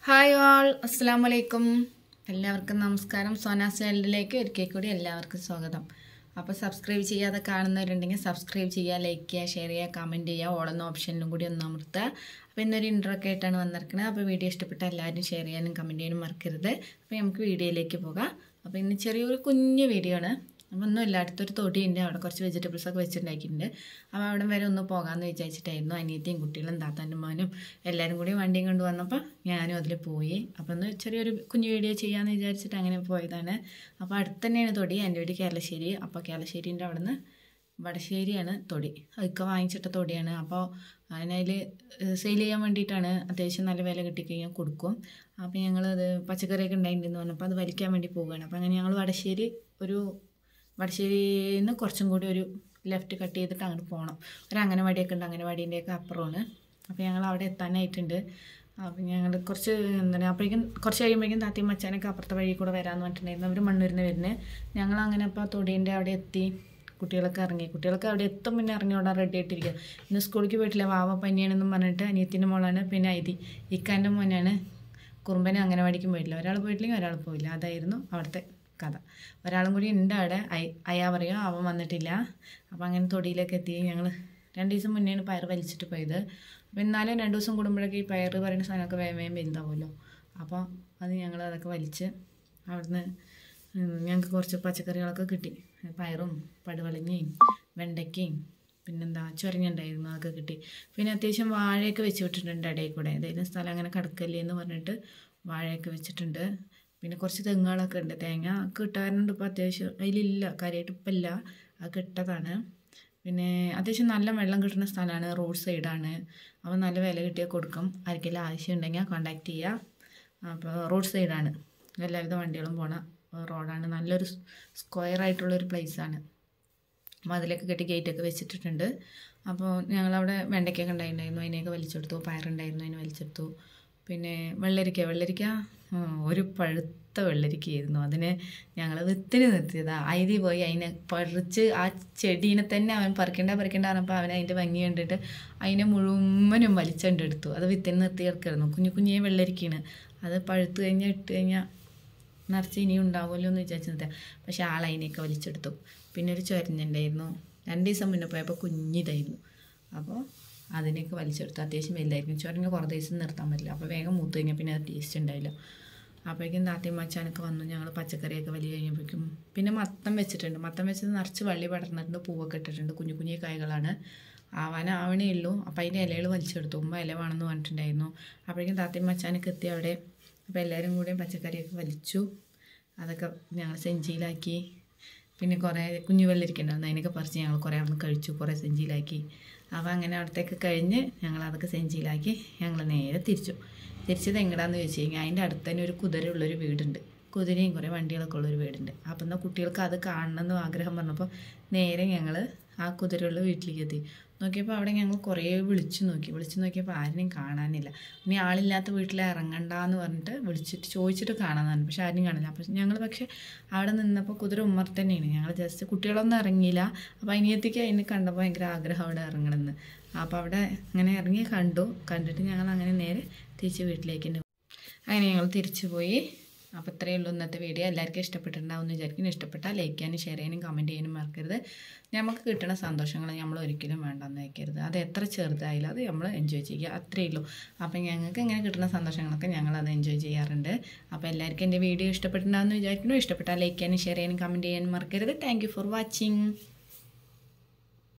hi all അസ്സാം വലൈക്കും എല്ലാവർക്കും നമസ്കാരം സോനാസ് ചാനലിലേക്ക് ഒരിക്കൽ കൂടി എല്ലാവർക്കും സ്വാഗതം അപ്പോൾ സബ്സ്ക്രൈബ് ചെയ്യാതെ കാണുന്നവരുണ്ടെങ്കിൽ സബ്സ്ക്രൈബ് ചെയ്യുക ലൈക്ക് ചെയ്യുക ഷെയർ ചെയ്യുക കമൻറ്റ് ചെയ്യുക ഓളെന്ന ഓപ്ഷനിലും കൂടി ഒന്ന് അമർത്തുക അപ്പോൾ ഇന്നൊരു ഇൻട്രോ ഒക്കെ ആയിട്ടാണ് വന്നിരിക്കുന്നത് അപ്പോൾ വീഡിയോ ഇഷ്ടപ്പെട്ട എല്ലാവരും ഷെയർ ചെയ്യാനും കമൻറ്റ് ചെയ്യാനും മറക്കരുത് അപ്പോൾ നമുക്ക് വീഡിയോയിലേക്ക് പോകാം അപ്പോൾ ഇന്ന് ചെറിയൊരു കുഞ്ഞു വീഡിയോ ആണ് അപ്പോൾ ഒന്നുമില്ല അടുത്തൊരു തൊടിയുണ്ട് അവിടെ കുറച്ച് വെജിറ്റബിൾസ് ഒക്കെ വെച്ചിട്ടുണ്ടാക്കിയിട്ടുണ്ട് അപ്പോൾ അവിടെ വരെ ഒന്ന് പോകാമെന്ന് വിചാരിച്ചിട്ടായിരുന്നു അനിയത്തിയും കുട്ടികളും താത്താൻ്റെ മോനും എല്ലാവരും കൂടി വണ്ടിയും കൊണ്ട് വന്നപ്പോൾ ഞാനും അതിൽ പോയി അപ്പോൾ ഒന്ന് ചെറിയൊരു കുഞ്ഞു വീഡിയോ ചെയ്യാമെന്ന് വിചാരിച്ചിട്ട് അങ്ങനെ പോയതാണ് അപ്പോൾ അടുത്ത് തന്നെയാണ് തൊടി എൻ്റെ വീട് കേരളശ്ശേരി അപ്പോൾ കേരളശ്ശേരിൻ്റെ അവിടെ നിന്ന് വടശ്ശേരിയാണ് തൊടി അതൊക്കെ വാങ്ങിച്ചിട്ട തൊടിയാണ് അപ്പോൾ അതിനതിൽ സെയിൽ ചെയ്യാൻ വേണ്ടിയിട്ടാണ് അത്യാവശ്യം നല്ല വില കിട്ടിക്കഴിഞ്ഞാൽ കൊടുക്കും അപ്പോൾ ഞങ്ങളത് പച്ചക്കറിയൊക്കെ ഉണ്ടായിട്ടുണ്ടെന്ന് പറഞ്ഞപ്പോൾ അത് വലിക്കാൻ വേണ്ടി പോവുകയാണ് അപ്പോൾ അങ്ങനെ ഞങ്ങൾ വടശ്ശേരി ഒരു വടശ്ശേരിയിൽ നിന്ന് കുറച്ചും കൂടി ഒരു ലെഫ്റ്റ് കട്ട് ചെയ്തിട്ട് അങ്ങോട്ട് പോകണം ഒരു അംഗനവാടിയൊക്കെ ഉണ്ട് അംഗനവാടീൻ്റെയൊക്കെ അപ്പുറമാണ് അപ്പോൾ ഞങ്ങൾ അവിടെ എത്താനായിട്ടുണ്ട് അപ്പോൾ ഞങ്ങൾ കുറച്ച് എന്താണ് അപ്പോഴേക്കും കുറച്ച് കഴിയുമ്പോഴേക്കും താത്തിയും മച്ചാനൊക്കെ അപ്പുറത്തെ വഴി കൂടെ വരാമെന്ന് പറഞ്ഞിട്ടുണ്ടായിരുന്നു അവർ മണ്ണൂരിന്ന് വരുന്നത് ഞങ്ങൾ അങ്ങനെ അപ്പോൾ തൊടീൻ്റെ അവിടെ എത്തി കുട്ടികളൊക്കെ ഇറങ്ങി കുട്ടികളൊക്കെ അവിടെ എത്തും പിന്നെ ഇറങ്ങി ഓടാൻ റെഡി ആയിട്ടിരിക്കുക ഇന്ന് സ്കൂളിലേക്ക് പോയിട്ടില്ല വാവ പനിയാണെന്നും പറഞ്ഞിട്ട് അനിയത്തിൻ്റെ മോളാണ് പിന്നെ ഐതി ഇക്കാൻ്റെ മോനാണ് കുറുമ്പനെ അംഗനവാടിക്കും പോയിട്ടില്ല ഒരാൾ പോയിട്ടില്ലെങ്കിൽ ഒരാൾ പോയില്ല അതായിരുന്നു അവിടുത്തെ കഥ ഒരാളും കൂടി ഉണ്ട് അവിടെ അയ അയാ പറയുക അവൻ വന്നിട്ടില്ല അപ്പോൾ അങ്ങനെ തൊടിയിലൊക്കെ എത്തി ഞങ്ങൾ രണ്ട് ദിവസം മുന്നെയാണ് പയർ വലിച്ചിട്ട് പോയത് അപ്പോൾ എന്നാലും രണ്ട് ദിവസം കൂടുമ്പോഴൊക്കെ ഈ പയർ പറയുന്ന സാധനമൊക്കെ വേഗം വേഗം വലുതാവുമല്ലോ അപ്പോൾ അത് ഞങ്ങൾ അതൊക്കെ വലിച്ച് അവിടുന്ന് ഞങ്ങൾക്ക് കുറച്ച് പച്ചക്കറികളൊക്കെ കിട്ടി പയറും പടുവളങ്ങയും വെണ്ടയ്ക്കയും പിന്നെന്താ ചൊരങ്ങുണ്ടായിരുന്നു അതൊക്കെ കിട്ടി പിന്നെ അത്യാവശ്യം വാഴയൊക്കെ വെച്ച് വിട്ടിട്ടുണ്ട് ഇടയിൽ കൂടെ ഏതെങ്കിലും സ്ഥലം അങ്ങനെ കിടക്കല്ലേ എന്ന് പറഞ്ഞിട്ട് വാഴയൊക്കെ വെച്ചിട്ടുണ്ട് പിന്നെ കുറച്ച് തെങ്ങുകളൊക്കെ ഉണ്ട് തേങ്ങ കിട്ടാറുണ്ട് ഇപ്പോൾ അത്യാവശ്യം അതിലില്ല കാര്യമായിട്ട് ഇപ്പം ഇല്ല അത് കിട്ടതാണ് പിന്നെ അത്യാവശ്യം നല്ല വെള്ളം കിട്ടുന്ന സ്ഥലമാണ് റോഡ് സൈഡാണ് അപ്പോൾ നല്ല വില കിട്ടിയാൽ കൊടുക്കും ആർക്കെങ്കിലും ആവശ്യം ഉണ്ടെങ്കിൽ കോണ്ടാക്ട് ചെയ്യുക അപ്പോൾ റോഡ് സൈഡാണ് എല്ലാവിധ വണ്ടികളും പോണ റോഡാണ് നല്ലൊരു സ്ക്വയർ ആയിട്ടുള്ളൊരു പ്ലേസാണ് അപ്പോൾ അതിലൊക്കെ കെട്ടി ഗേറ്റൊക്കെ വെച്ചിട്ടുണ്ട് അപ്പോൾ ഞങ്ങളവിടെ വെണ്ടയ്ക്കൊക്കെ ഉണ്ടായിട്ടുണ്ടായിരുന്നു അതിനെയൊക്കെ വലിച്ചെടുത്തു പയറുണ്ടായിരുന്നു അതിനെ വലിച്ചെടുത്തു പിന്നെ വെള്ളരിക്ക വെള്ളരിക്ക ഒരു പഴുത്ത വെള്ളരിക്കയായിരുന്നു അതിനെ ഞങ്ങൾ വിത്തിന് നിർത്തിയതാ ഐതി പോയി അതിനെ പറിച്ച് ആ ചെടീനെ തന്നെ അവൻ പറിക്കണ്ട പറിക്കണ്ട പറഞ്ഞപ്പോൾ അവൻ അതിൻ്റെ ഭംഗി കണ്ടിട്ട് അതിനെ മുഴുവനും വലിച്ചെടുത്തു അത് വിത്തിന് നിർത്തി കിടക്കായിരുന്നു കുഞ്ഞു കുഞ്ഞേ വെള്ളരിക്കയാണ് അത് പഴുത്ത് കഴിഞ്ഞാൽ ഇട്ട് കഴിഞ്ഞാൽ നിറച്ച് ഇനിയും ഉണ്ടാവുമല്ലോ എന്ന് വിചാരിച്ചു നിർത്തിയാൽ പക്ഷേ ആൾ അതിനെയൊക്കെ വലിച്ചെടുത്തു പിന്നെ ഒരു ചൊരഞ്ഞുണ്ടായിരുന്നു രണ്ട് ദിവസം മുന്നേ പോയപ്പോൾ കുഞ്ഞിതായിരുന്നു അപ്പോൾ അതിനെയൊക്കെ വലിച്ചെടുത്ത് അത്യാവശ്യം വലുതായിരിക്കും ചൊരങ്ങ കുറേ ദിവസം നിർത്താൻ പറ്റില്ല അപ്പോൾ വേഗം മൂത്ത് കഴിഞ്ഞാൽ പിന്നെ അത് ടേസ്റ്റ് ഉണ്ടായില്ല അപ്പോഴേക്കും താത്തയും മച്ചാനൊക്കെ വന്നു ഞങ്ങൾ പച്ചക്കറിയൊക്കെ വലിയ കഴിഞ്ഞപ്പോഴേക്കും പിന്നെ മത്തം വെച്ചിട്ടുണ്ട് മത്തം വെച്ചത് നിറച്ച് വള്ളി പടർന്നിട്ടുണ്ട് പൂവൊക്കെ ഇട്ടിട്ടുണ്ട് കുഞ്ഞു കുഞ്ഞു കായ്കളാണ് ആവാൻ ആവണേ ഉള്ളൂ അപ്പോൾ അതിൻ്റെ ഇലകൾ വലിച്ചെടുത്തു ഉമ്മ ഇല വേണമെന്ന് പറഞ്ഞിട്ടുണ്ടായിരുന്നു അപ്പോഴേക്കും താത്തയും മച്ചാനൊക്കെ എത്തി അവിടെ അപ്പോൾ എല്ലാവരും കൂടി പച്ചക്കറിയൊക്കെ വലിച്ചു അതൊക്കെ ഞങ്ങൾ സെഞ്ചിയിലാക്കി പിന്നെ കുറേ കുഞ്ഞു വെള്ളരിക്കുണ്ടായിരുന്നു അതിനൊക്കെ പറിച്ച് ഞങ്ങൾ കുറേ അവിടുന്ന് കഴിച്ചു കുറേ സെഞ്ചിയിലാക്കി അപ്പോൾ അങ്ങനെ അവിടത്തേക്ക് കഴിഞ്ഞ് ഞങ്ങൾ അതൊക്കെ സെഞ്ചിയിലാക്കി ഞങ്ങൾ നേരെ തിരിച്ചു തിരിച്ചത് എങ്ങടാന്ന് ചോദിച്ചു കഴിഞ്ഞാൽ അതിൻ്റെ അടുത്ത് തന്നെ ഒരു കുതിരയുള്ളൊരു വീടുണ്ട് കുതിരയും കുറേ വണ്ടികളൊക്കെ ഉള്ളൊരു വീടുണ്ട് അപ്പം എന്നാൽ കുട്ടികൾക്ക് അത് കാണണമെന്ന് ആഗ്രഹം പറഞ്ഞപ്പോൾ നേരെ ഞങ്ങൾ ആ കുതിരയുള്ള വീട്ടിലേക്ക് എത്തി നോക്കിയപ്പോൾ അവിടെ ഞങ്ങൾ കുറേ വിളിച്ചു നോക്കി വിളിച്ചു നോക്കിയപ്പോൾ ആരെയും കാണാനില്ല ഇനി ആളില്ലാത്ത വീട്ടിൽ ഇറങ്ങണ്ടെന്ന് പറഞ്ഞിട്ട് വിളിച്ചിട്ട് ചോദിച്ചിട്ട് കാണാമെന്നാണ് പക്ഷെ ആരും കാണില്ല അപ്പം ഞങ്ങൾ പക്ഷേ അവിടെ നിന്നപ്പോൾ കുതിര ഉമ്മർ തന്നെയാണ് ഞങ്ങൾ ജസ്റ്റ് കുട്ടികളൊന്നും ഇറങ്ങിയില്ല അപ്പോൾ അനിയത്തിക്ക് അതിന് കണ്ടപ്പോൾ ഭയങ്കര ആഗ്രഹം അവിടെ ഇറങ്ങണമെന്ന് അപ്പോൾ അവിടെ അങ്ങനെ ഇറങ്ങി കണ്ടു കണ്ടിട്ട് ഞങ്ങൾ അങ്ങനെ നേരെ തിരിച്ച് വീട്ടിലേക്ക് തന്നെ അങ്ങനെ ഞങ്ങൾ തിരിച്ചു പോയി അപ്പോൾ ഇത്രയേ ഉള്ളൂ ഇന്നത്തെ വീഡിയോ എല്ലാവർക്കും ഇഷ്ടപ്പെട്ടിട്ടുണ്ടാവും എന്ന് വിചാരിക്കുന്നു ഇഷ്ടപ്പെട്ടാൽ ലൈക്ക് ചെയ്യാനും ഷെയർ ചെയ്യാനും കമൻറ്റ് ചെയ്യാനും മറക്കരുത് നമുക്ക് കിട്ടുന്ന സന്തോഷങ്ങൾ നമ്മൾ ഒരിക്കലും വേണ്ടെന്ന് വയ്ക്കരുത് അത് എത്ര ചെറുതായാലും അത് നമ്മൾ എൻജോയ് ചെയ്യുക അത്രയേ ഉള്ളൂ അപ്പം ഞങ്ങൾക്ക് ഇങ്ങനെ കിട്ടുന്ന സന്തോഷങ്ങളൊക്കെ ഞങ്ങളത് എൻജോയ് ചെയ്യാറുണ്ട് അപ്പോൾ എല്ലാവർക്കും എൻ്റെ വീഡിയോ ഇഷ്ടപ്പെട്ടിട്ടുണ്ടാകുമെന്ന് വിചാരിക്കുന്നു ഇഷ്ടപ്പെട്ടാൽ ലൈക്ക് ചെയ്യാനും ഷെയർ ചെയ്യാനും കമൻറ്റ് ചെയ്യാനും മറക്കരുത് താങ്ക് ഫോർ വാച്ചിങ്